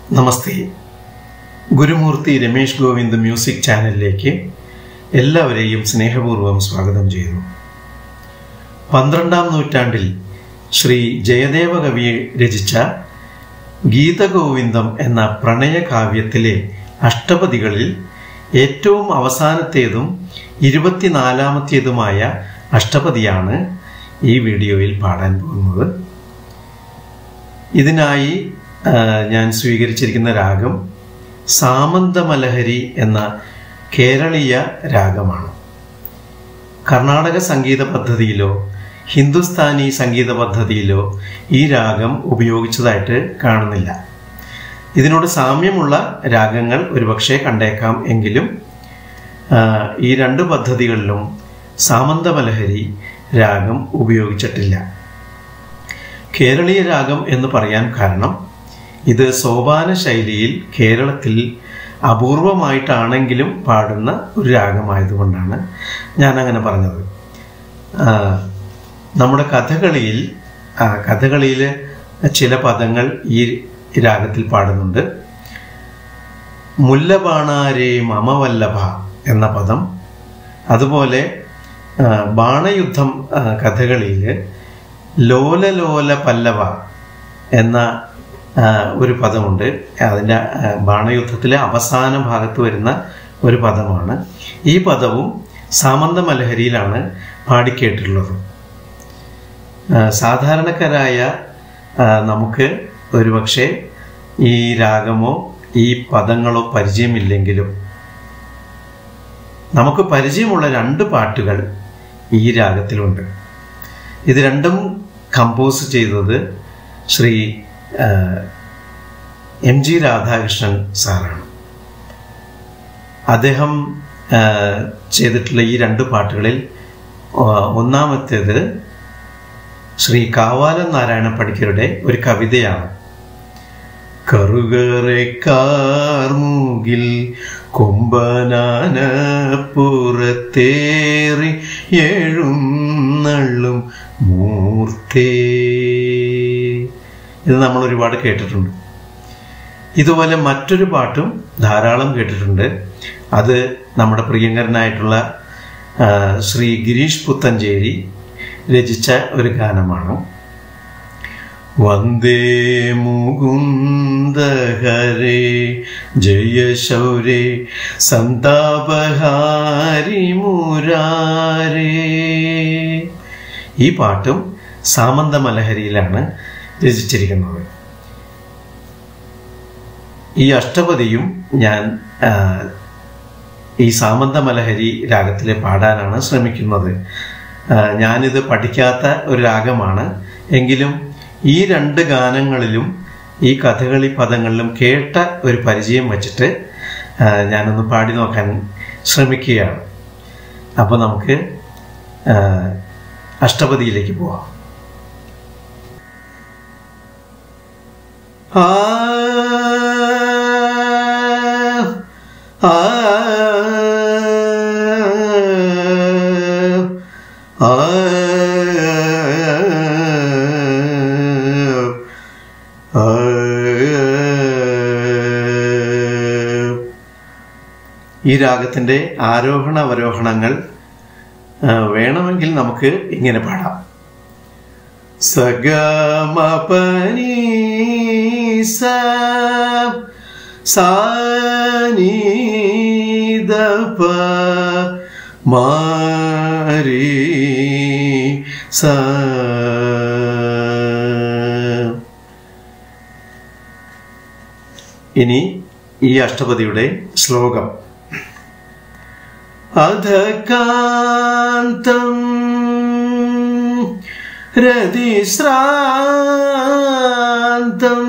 നമസ്തേ Gurumurthy Ramesh Govind music ചാനലിലേക്ക് എല്ലാവരെയും സ്നേഹപൂർവ്വം സ്വാഗതം ചെയ്യുന്നു പന്ത്രണ്ടാം നൂറ്റാണ്ടിൽ ശ്രീ ജയദേവ കവി രചിച്ച ഗീതഗോവിന്ദം എന്ന പ്രണയകാവ്യത്തിലെ അഷ്ടപതികളിൽ ഏറ്റവും അവസാനത്തേതും ഇരുപത്തിനാലാമത്തേതുമായ അഷ്ടപതിയാണ് ഈ വീഡിയോയിൽ പാടാൻ പോകുന്നത് ഇതിനായി ആ, ഞാൻ സ്വീകരിച്ചിരിക്കുന്ന രാഗം സാമന്തമലഹരി എന്ന കേരളീയ രാഗമാണ് കർണാടക സംഗീത പദ്ധതിയിലോ ഹിന്ദുസ്ഥാനി സംഗീത പദ്ധതിയിലോ ഈ രാഗം ഉപയോഗിച്ചതായിട്ട് കാണുന്നില്ല ഇതിനോട് സാമ്യമുള്ള രാഗങ്ങൾ ഒരുപക്ഷെ കണ്ടേക്കാം എങ്കിലും ആ, ഈ രണ്ട് പദ്ധതികളിലും സാമന്തമലഹരി രാഗം ഉപയോഗിച്ചിട്ടില്ല കേരളീയ രാഗം എന്ന് പറയാൻ കാരണം ഇത് സോപാന ശൈലിയിൽ കേരളത്തിൽ അപൂർവമായിട്ടാണെങ്കിലും പാടുന്ന ഒരു രാഗമായതുകൊണ്ടാണ് ഞാൻ അങ്ങനെ പറഞ്ഞത് ആ, നമ്മുടെ കഥകളിയിൽ ആ, കഥകളിയിൽ ചില പദങ്ങൾ ഈ രാഗത്തിൽ പാടുന്നുണ്ട് മുല്ലബാണാരേ മമവല്ലഭ എന്ന പദം അതുപോലെ ആ, ബാണയുദ്ധം ആ, കഥകളിയിൽ ലോലലോല പല്ലവ എന്ന ആ, ഒരു പദമുണ്ട് അതിൻ്റെ ആ, ബാണയുദ്ധത്തിലെ അവസാന ഭാഗത്ത് വരുന്ന ഒരു പദമാണ് ഈ പദവും സാമന്ത മലഹരിയിലാണ് പാടിക്കേട്ടിട്ടുള്ളത് ആ, സാധാരണക്കാരായ ആ, നമുക്ക് ഒരുപക്ഷെ ഈ രാഗമോ ഈ പദങ്ങളോ പരിചയമില്ലെങ്കിലും നമുക്ക് പരിചയമുള്ള രണ്ട് പാട്ടുകൾ ഈ രാഗത്തിലുണ്ട് ഇത് രണ്ടും കമ്പോസ് ചെയ്തത് ശ്രീ ആ, എം ജി രാധാകൃഷ്ണൻ സാറാണ് അദ്ദേഹം ആ, ചെയ്തിട്ടുള്ള ഈ രണ്ട് പാട്ടുകളിൽ ആ, ഒന്നാമത്തേത് ശ്രീ കാവാലം നാരായണ പണിക്കരുടെ ഒരു കവിതയാണ് കറുകറക്കാർമുകിൽ കൊമ്പനാന പുറത്തേറി എഴുന്നള്ളും മൂർത്തേ ഇത് നമ്മൾ ഒരുപാട് കേട്ടിട്ടുണ്ട് ഇതുപോലെ മറ്റൊരു പാട്ടും ധാരാളം കേട്ടിട്ടുണ്ട് അത് നമ്മുടെ പ്രിയങ്കരനായിട്ടുള്ള ആ, ശ്രീ ഗിരീഷ് പുത്തഞ്ചേരി രചിച്ച ഒരു ഗാനമാണ് വന്ദേ മുകുന്ദ ഹരേ ജയ ശൗരേ സന്താപഹാരി മുരാരേ ഈ പാട്ടും സാമന്ത മലഹരിയിലാണ് രചിച്ചിരിക്കുന്നത് ഈ അഷ്ടപതിയും ഞാൻ ആ, ഈ സാമന്ത മലഹരി രാഗത്തിൽ പാടാനാണ് ശ്രമിക്കുന്നത് ആ, ഞാനിത് പഠിക്കാത്ത ഒരു രാഗമാണ് എങ്കിലും ഈ രണ്ട് ഗാനങ്ങളിലും ഈ കഥകളി പദങ്ങളിലും കേട്ട ഒരു പരിചയം വച്ചിട്ട് ആ, ഞാനൊന്ന് പാടി നോക്കാൻ ശ്രമിക്കുകയാണ് അപ്പോൾ നമുക്ക് ആ, അഷ്ടപതിയിലേക്ക് പോവാം ആ ആ ആ ആ ഈ രാഗത്തിൻ്റെ ആരോഹണ അവരോഹണങ്ങൾ ആ, വേണമെങ്കിൽ നമുക്ക് ഇങ്ങനെ പാടാം സഗമപനി സ സാനി ദപ മാരി സ ഇനി ഈ അഷ്ടപതിയുടെ ശ്ലോകം അധകാന്തം രതിശ്രാന്തം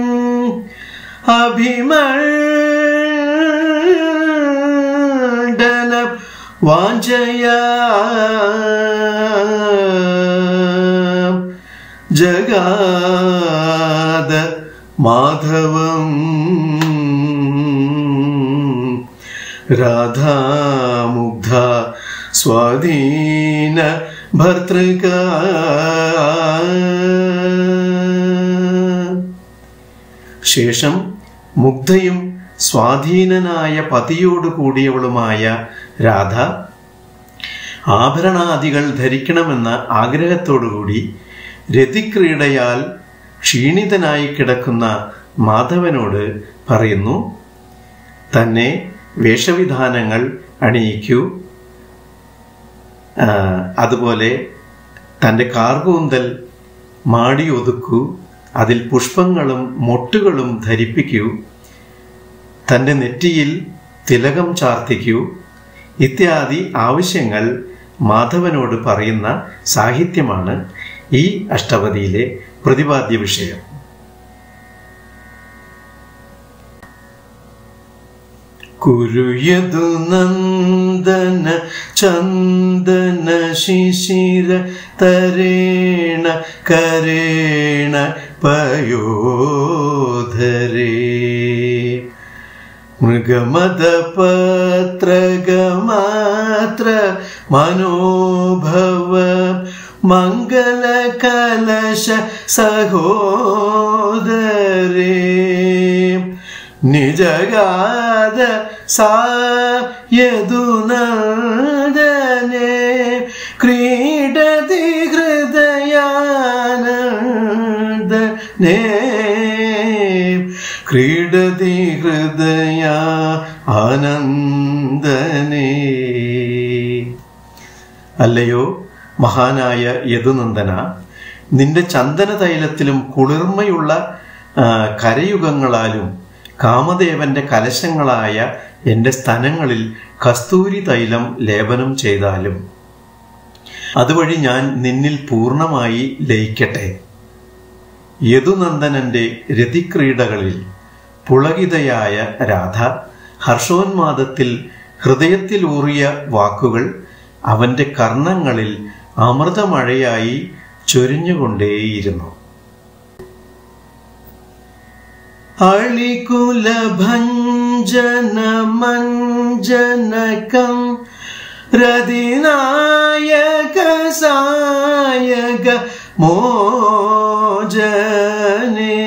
അഭിമണ്ഡന വാഞ്ചയ ജഗാദ മാധവം രാധാമുഗ്ധ സ്വാധീന ഭർത്തൃക ശേഷം മുഗ്ധയും സ്വാധീനനായ പതിയോട് കൂടിയവളുമായ രാധ ആഭരണാദികൾ ധരിക്കണമെന്ന ആഗ്രഹത്തോടുകൂടി രതിക്രീഡയാൽ ക്ഷീണിതനായി കിടക്കുന്ന മാധവനോട് പറയുന്നു തന്നെ വേഷവിധാനങ്ങൾ അണിയിക്കൂ ആ, അതുപോലെ തൻ്റെ കാർകൂന്തൽ മാടി ഒതുക്കൂ അതിൽ പുഷ്പങ്ങളും മൊട്ടുകളും ധരിപ്പിക്കൂ തൻ്റെ നെറ്റിയിൽ തിലകം ചാർത്തിക്കൂ ഇത്യാദി ആവശ്യങ്ങൾ മാധവനോട് പറയുന്ന സാഹിത്യമാണ് ഈ അഷ്ടപതിയിലെ പ്രതിപാദ്യ വിഷയം കുരുയതു നന്ദന ചന്ദന ശിശിര തരേണ കരേണ പയോധരേ മൃഗമദപത്രഗമാത്ര മനോഭവ മംഗലകലശ സഹോദരേ നിജഗാത സായതുനന്ദനെ ക്രീഡതി ഹൃദയാനന്ദനേ ക്രീഡതി ഹൃദയ ആനന്ദനേ അല്ലയോ മഹാനായ യദുനന്ദന നിന്റെ ചന്ദന തൈലത്തിലും കുളിർമയുള്ള ആ, കരയുഗങ്ങളാലും കാമദേവന്റെ കലശങ്ങളായ എൻ്റെ സ്തനങ്ങളിൽ കസ്തൂരി തൈലം ലേപനം ചെയ്താലും അതുവഴി ഞാൻ നിന്നിൽ പൂർണ്ണമായി ലയിക്കട്ടെ യദുനന്ദനന്റെ രതിക്രീഡകളിൽ പുളകിതയായ രാധ ഹർഷോന്മാദത്തിൽ ഹൃദയത്തിലൂറിയ വാക്കുകൾ അവന്റെ കർണങ്ങളിൽ അമൃതമഴയായി ചൊരിഞ്ഞുകൊണ്ടേയിരുന്നു അളികുലഭഞ്ജന മഞ്ജനകം രതിനായക സായക മോജനേ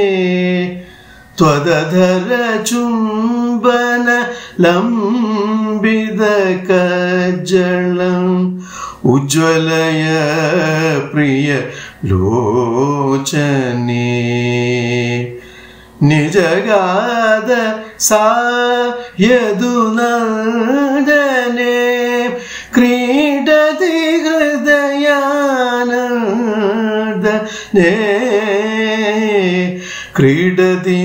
ത്വദധര ചുംബന ലംബിത കജ്ജളം ഉജ്വലയ പ്രിയ ലോചനേ നിജഗാത സായതുനന്ദനെ ക്രീഡതി ഹൃദയാനന്ദനേ ക്രീഡതി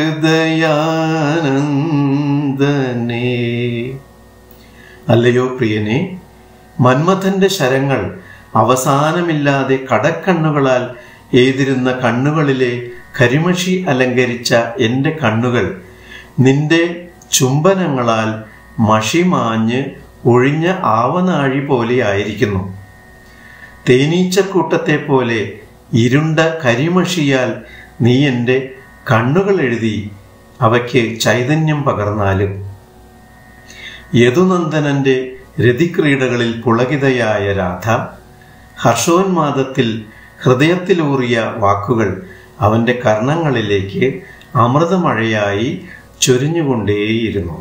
ഹൃദയാനന്ദനേ അല്ലയോ പ്രിയനെ മന്മഥന്റെ ശരങ്ങൾ അവസാനമില്ലാതെ കടക്കണ്ണുകളാൽ എഴുതിരുന്ന കണ്ണുകളിലെ കരിമഷി അലങ്കരിച്ച എൻ്റെ കണ്ണുകൾ നിന്റെ ചുംബനങ്ങളാൽ മഷി മാഞ്ഞ് ഒഴിഞ്ഞ ആവനാഴി പോലെയായിരിക്കുന്നു തേനീച്ചക്കൂട്ടത്തെ പോലെ ഇരുണ്ട കരിമഷിയാൽ നീ എൻ്റെ കണ്ണുകൾ എഴുതി അവയ്ക്ക് ചൈതന്യം പകർന്നാലും യദുനന്ദനന്റെ രതിക്രീഡകളിൽ പുളകിതയായ രാധ ഹർഷോന്മാദത്തിൽ ഹൃദയത്തിലൂറിയ വാക്കുകൾ അവന്റെ കർണങ്ങളിലേക്ക് അമൃതമഴയായി ചൊരിഞ്ഞുകൊണ്ടേയിരുന്നു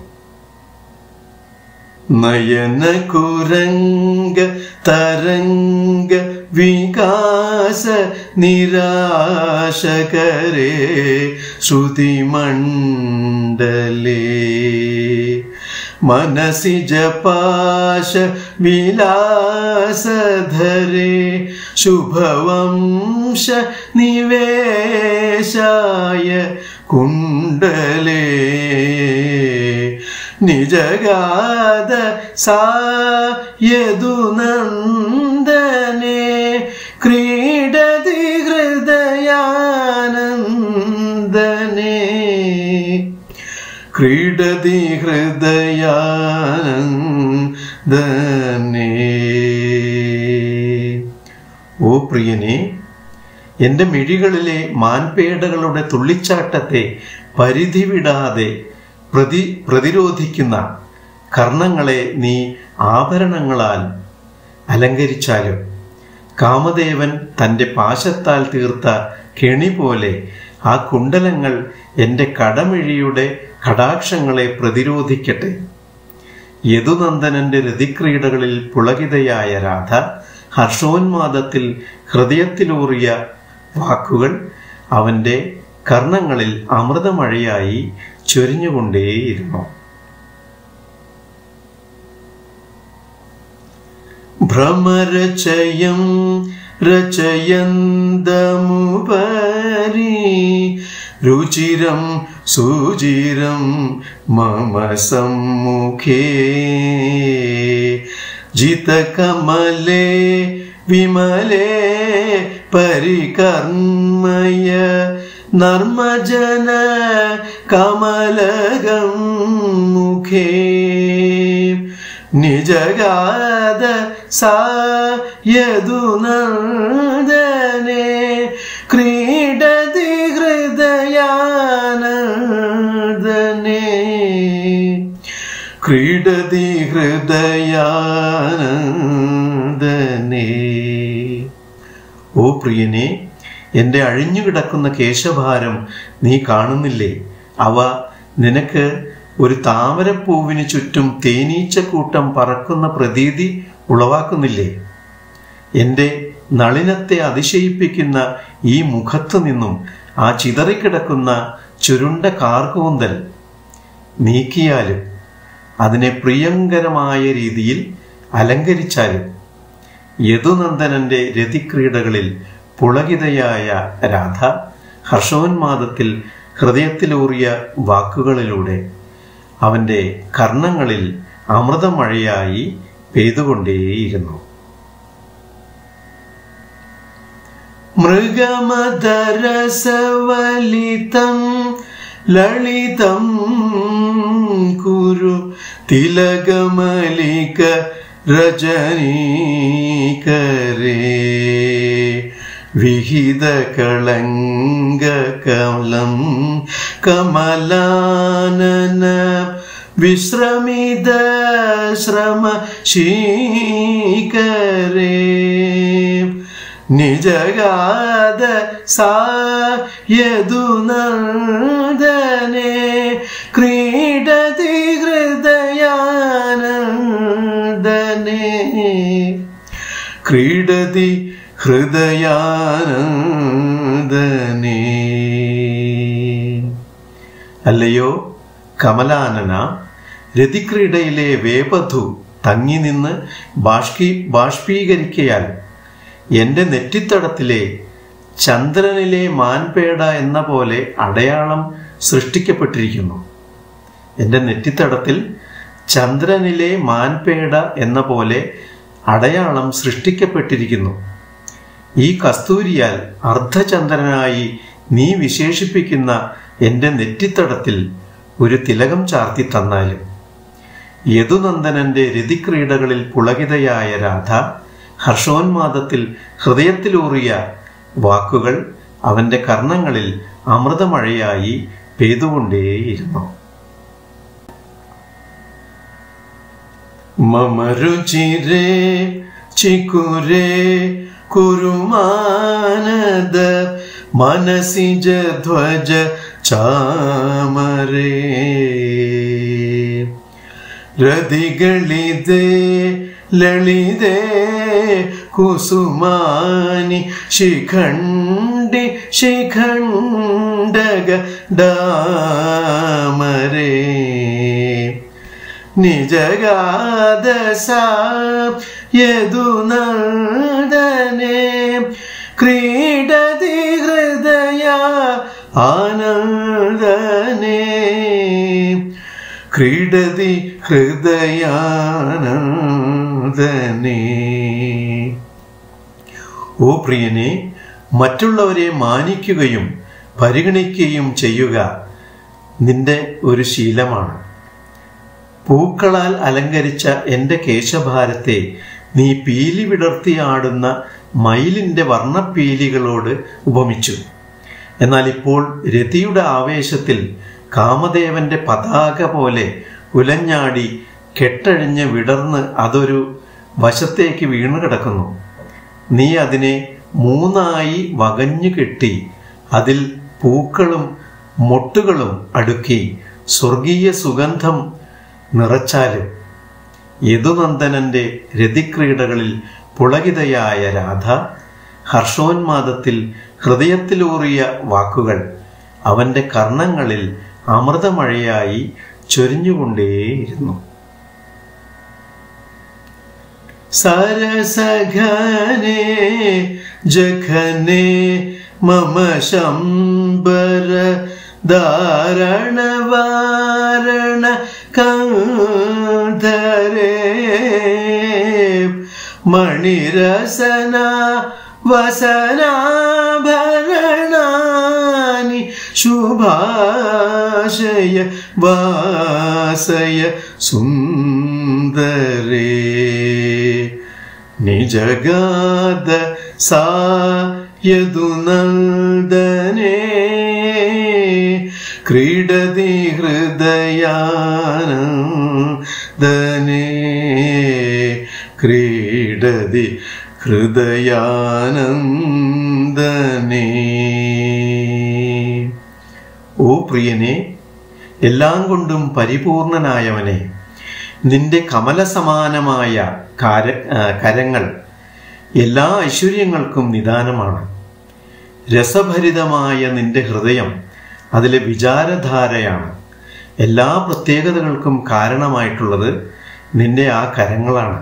നയന കുരംഗ തരംഗ വികാസ നിരാശകരേ ശ്രുതിമണ്ഡലേ മനസി ജപാശ വിലാസധരേ ശുഭവംശ നിവേശായ കുണ്ടലേ നിജഗാത സായതുനന്ദനെ ക്രീഡതി ഹൃദയാനന്ദനേ ക്രീഡതി ഹൃദയാനന്ദനേ ഓ പ്രിയനെ എൻ്റെ മിഴികളിലെ മാൻപേടകളുടെ തുള്ളിച്ചാട്ടത്തെ പരിധി വിടാതെ പ്രതി പ്രതിരോധിക്കുന്ന കർണങ്ങളെ നീ ആഭരണങ്ങളാൽ അലങ്കരിച്ചാലും കാമദേവൻ തൻ്റെ പാശത്താൽ തീർത്ത കെണി പോലെ ആ കുണ്ടലങ്ങൾ എൻ്റെ കടമിഴിയുടെ കടാക്ഷങ്ങളെ പ്രതിരോധിക്കട്ടെ യദുനന്ദനന്റെ രതിക്രീഡകളിൽ പുളകിതയായ രാധ ഹർഷോന്മാദത്തിൽ ഹൃദയത്തിലൂറിയ വാക്കുകൾ അവന്റെ കർണങ്ങളിൽ അമൃതമഴയായി ചൊരിഞ്ഞുകൊണ്ടേയിരുന്നു ഭ്രമരചയം രചയന്തമുപരി രുചിരം സുചിരം മമ സമ്മുഖേ ജിതകമലേ വിമലേ പരികർമ്മയ നർമ്മജന കമലകം മുഖേ നിജഗാദ സായതുനന്ദനെ ക്രീഡതി ഹൃദയാനന്ദനെ ക്രീഡതി ഹൃദയാനന്ദനെ ഓ പ്രിയനെ എൻ്റെ അഴിഞ്ഞുകിടക്കുന്ന കേശഭാരം നീ കാണുന്നില്ലേ അവ നിനക്ക് ഒരു താമരപ്പൂവിന് ചുറ്റും തേനീച്ചക്കൂട്ടം പറക്കുന്ന പ്രതീതി ഉളവാക്കുന്നില്ലേ എൻ്റെ നളിനത്തെ അതിശയിപ്പിക്കുന്ന ഈ മുഖത്തു നിന്നും ആ ചിതറിക്കിടക്കുന്ന ചുരുണ്ട കാർകൂന്തൽ നീക്കിയാലും അതിനെ പ്രിയങ്കരമായ രീതിയിൽ അലങ്കരിച്ചാലും യദുനന്ദനന്റെ രതിക്രീഡകളിൽ പുളകിതയായ രാധ ഹർഷോന്മാദത്തിൽ ഹൃദയത്തിലൂറിയ വാക്കുകളിലൂടെ അവന്റെ കർണങ്ങളിൽ അമൃതമഴയായി പെയ്തുകൊണ്ടേയിരുന്നു മൃഗമദരസവലിതം ലളിതം കുരു തിലകമലിക രജനീകരേ വിഹിതകളങ്കകമലം കമലാനന വിശ്രമിത ശ്രമ ശീകരേ നിജഗാദ സായതുനന്ദനെ ക്രീഡതി ഹൃദയാനന്ദനെ ക്രീഡതി ഹൃദയാനന്ദനെ അല്ലയോ കമലാനന രതിക്രീഡയിലെ വേപധു തങ്ങി നിന്ന് ബാഷ്പീ ബാഷ്പീകരിക്കയാൽ എൻ്റെ നെറ്റിത്തടത്തിലെ ചന്ദ്രനിലെ മാൻപേട എന്ന പോലെ അടയാളം സൃഷ്ടിക്കപ്പെട്ടിരിക്കുന്നു എൻ്റെ നെറ്റിത്തടത്തിൽ ചന്ദ്രനിലെ മാൻപേട എന്ന പോലെ അടയാളം സൃഷ്ടിക്കപ്പെട്ടിരിക്കുന്നു ഈ കസ്തൂരിയാൽ അർദ്ധചന്ദ്രനായി നീ വിശേഷിപ്പിക്കുന്ന എൻ്റെ നെറ്റിത്തടത്തിൽ ഒരു തിലകം ചാർത്തി തന്നാലും യദുനന്ദനന്റെ രതിക്രീഡകളിൽ പുളകിതയായ രാധ ഹർഷോന്മാദത്തിൽ ഹൃദയത്തിലൂറിയ വാക്കുകൾ അവന്റെ കർണങ്ങളിൽ അമൃതമഴയായി പെയ്തുകൊണ്ടേയിരുന്നു മമ രുചിരേ ചിക്കുരേ കുരുമാനദ മനസിജ ധ്വജ ചാമരേ രതികളിതേ ലളിതേ കുസുമാനി ശിഖണ്ഡി ശിഖണ്ഡക ഡാമരേ നിജഗാദസ യദുനന്ദനെ ക്രീഡതി ഹൃദയ ആനന്ദനെ ക്രീഡതി ഹൃദയാനന്ദനെ ഓ പ്രിയനെ മറ്റുള്ളവരെ മാനിക്കുകയും പരിഗണിക്കുകയും ചെയ്യുക നിന്റെ ഒരു ശീലമാണ് പൂക്കളാൽ അലങ്കരിച്ച എൻ്റെ കേശഭാരത്തെ നീ പീലി വിടർത്തിയാടുന്ന മയിലിൻ്റെ വർണ്ണപ്പീലികളോട് ഉപമിച്ചു എന്നാൽ ഇപ്പോൾ രതിയുടെ ആവേശത്തിൽ കാമദേവന്റെ പതാക പോലെ ഉലഞ്ഞാടി കെട്ടഴിഞ്ഞ് വിടർന്ന് അതൊരു വശത്തേക്ക് വീണു കിടക്കുന്നു നീ അതിനെ മൂന്നായി വകഞ്ഞു കെട്ടി അതിൽ പൂക്കളും മൊട്ടുകളും അടുക്കി സ്വർഗീയ സുഗന്ധം നിറച്ചാലും യദുനന്ദനന്റെ രതിക്രീഡകളിൽ പുളകിതയായ രാധ ഹർഷോന്മാദത്തിൽ ഹൃദയത്തിലൂറിയ വാക്കുകൾ അവന്റെ കർണങ്ങളിൽ അമൃതമഴയായി ചൊരിഞ്ഞുകൊണ്ടേയിരുന്നു സരസഘനെ ജഘനെ മമ ശംബര ധാരണ വാരണ കന്ധരേ മണിരസന വസനാഭരണാനി ശുഭാശയ വാസയ സുന്ദരേ നിജഗാദ സായതുനന്ദനേ ക്രീഡതി ഹൃദയാനന്ദനേ ക്രീഡതി ഹൃദയാനന്ദനേ ഓ പ്രിയനെ എല്ലാം കൊണ്ടും പരിപൂർണനായവനെ നിന്റെ കമലസമാനമായ കാര കരങ്ങൾ എല്ലാ ഐശ്വര്യങ്ങൾക്കും നിദാനമാണ് രസഭരിതമായ നിന്റെ ഹൃദയം അതിലെ വിചാരധാരയാണ് എല്ലാ പ്രത്യേകതകൾക്കും കാരണമായിട്ടുള്ളത് നിന്റെ ആ കരങ്ങളാണ്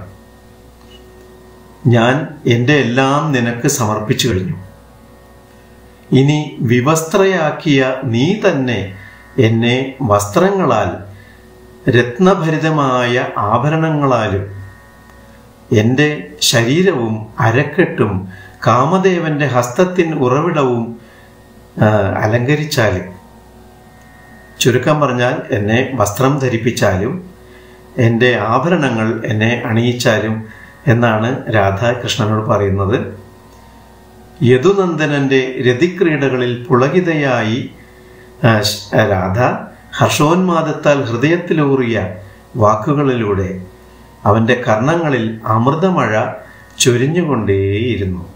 ഞാൻ എൻ്റെ എല്ലാം നിനക്ക് സമർപ്പിച്ചു കഴിഞ്ഞു ഇനി വിവസ്ത്രയാക്കിയ നീ തന്നെ എന്നെ വസ്ത്രങ്ങളാൽ രത്നഭരിതമായ ആഭരണങ്ങളാലും എൻ്റെ ശരീരവും അരക്കെട്ടും കാമദേവന്റെ ഹസ്തത്തിന് ഉറവിടവും അലങ്കരിച്ചാലും ചുരുക്കം പറഞ്ഞാൽ എന്നെ വസ്ത്രം ധരിപ്പിച്ചാലും എൻ്റെ ആഭരണങ്ങൾ എന്നെ അണിയിച്ചാലും എന്നാണ് രാധാകൃഷ്ണനോട് പറയുന്നത് യദുനന്ദനന്റെ രതിക്രീഡകളിൽ പുളകിതയായി രാധ ഹർഷോന്മാദത്താൽ ഹൃദയത്തിലൂറിയ വാക്കുകളിലൂടെ അവന്റെ കർണങ്ങളിൽ അമൃതമഴ ചൊരിഞ്ഞുകൊണ്ടേയിരുന്നു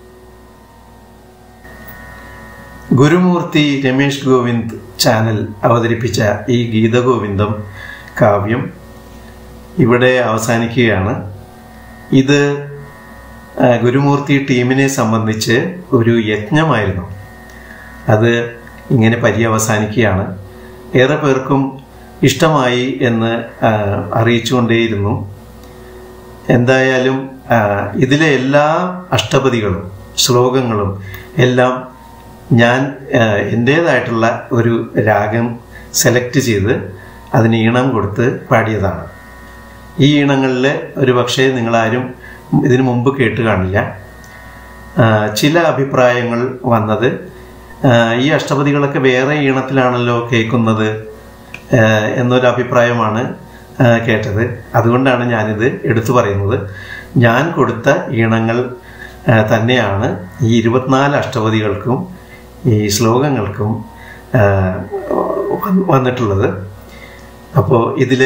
ഗുരുമൂർത്തി രമേഷ് ഗോവിന്ദ് ചാനൽ അവതരിപ്പിച്ച ഈ ഗീതഗോവിന്ദം കാവ്യം ഇവിടെ അവസാനിക്കുകയാണ് ഇത് ഗുരുമൂർത്തി ടീമിനെ സംബന്ധിച്ച് ഒരു യജ്ഞമായിരുന്നു അത് ഇങ്ങനെ പര്യവസാനിക്കുകയാണ് ഏറെ പേർക്കും ഇഷ്ടമായി എന്ന് അറിയിച്ചുകൊണ്ടേയിരുന്നു എന്തായാലും ഇതിലെ എല്ലാ അഷ്ടപതികളും ശ്ലോകങ്ങളും എല്ലാം ഞാൻ എൻ്റേതായിട്ടുള്ള ഒരു രാഗം സെലക്ട് ചെയ്ത് അതിന് ഈണം കൊടുത്ത് പാടിയതാണ് ഈ ഈണങ്ങളിൽ ഒരു പക്ഷേ നിങ്ങളാരും ഇതിനു മുമ്പ് കേട്ട് കാണില്ല ചില അഭിപ്രായങ്ങൾ വന്നത് ഈ അഷ്ടപതികളൊക്കെ വേറെ ഈണത്തിലാണല്ലോ കേൾക്കുന്നത് എന്നൊരു അഭിപ്രായമാണ് കേട്ടത് അതുകൊണ്ടാണ് ഞാനിത് എടുത്തു പറയുന്നത് ഞാൻ കൊടുത്ത ഈണങ്ങൾ തന്നെയാണ് ഈ ഇരുപത്തിനാല് അഷ്ടപതികൾക്കും ഈ ശ്ലോകങ്ങൾക്കും വന്നിട്ടുള്ളത് അപ്പോൾ ഇതിൽ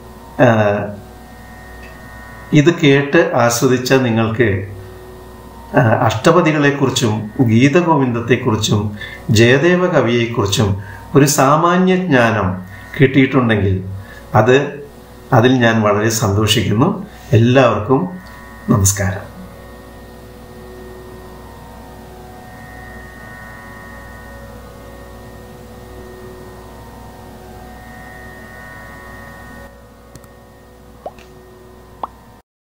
ഇത് കേട്ട് ആസ്വദിച്ച നിങ്ങൾക്ക് അഷ്ടപതികളെക്കുറിച്ചും ഗീതഗോവിന്ദത്തെക്കുറിച്ചും ജയദേവ കവിയെക്കുറിച്ചും ഒരു സാമാന്യ ജ്ഞാനം കിട്ടിയിട്ടുണ്ടെങ്കിൽ അത് അതിൽ ഞാൻ വളരെ സന്തോഷിക്കുന്നു എല്ലാവർക്കും നമസ്കാരം